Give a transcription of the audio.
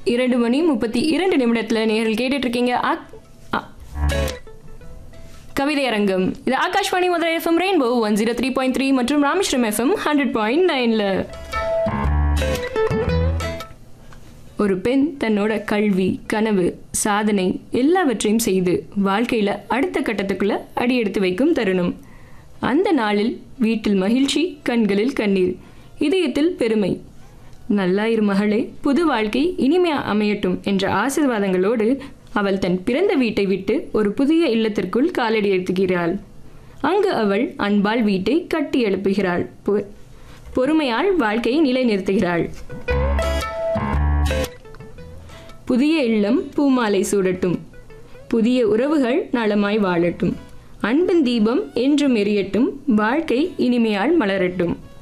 இரண்டு மணி முப்பத்தி இரண்டு நிமிடத்தில் நேரில் கேட்டுட்டு இருக்கீங்க ஆக்- ஆ- கவிதை அரங்கம் இது Akashvani Madurai FM rainbow one zero three point three மற்றும் ராமேஸ்வரம் எஃப்எம் ஹண்ட்ரட் பாயிண்ட் நைனில் ஒரு பெண் தன்னோட கல்வி கனவு சாதனை எல்லாவற்றையும் செய்து வாழ்க்கையில் அடுத்த கட்டத்துக்குள்ள அடி எடுத்து வைக்கும் தருணம் அந்த நாளில் வீட்டில் மகிழ்ச்சி கண்களில் கண்ணீர் இதயத்தில் பெருமை நல்லாயிரு மகளே புது வாழ்க்கை இனிமையா அமையட்டும் என்ற ஆசீர்வாதங்களோடு அவள் தன் பிறந்த வீட்டை விட்டு ஒரு புதிய இல்லத்திற்குள் காலடி எடுத்துகிறாள் அங்கு அவள் அன்பால் வீட்டை கட்டி எழுப்புகிறாள் பொ- பொறுமையால் வாழ்க்கையை நிலைநிறுத்துகிறாள் புதிய இல்லம் பூமாலை சூடட்டும் புதிய உறவுகள் நலமாய் வாழட்டும் அன்பின் தீபம் என்றும் எரியட்டும் வாழ்க்கை இனிமையால் மலரட்டும்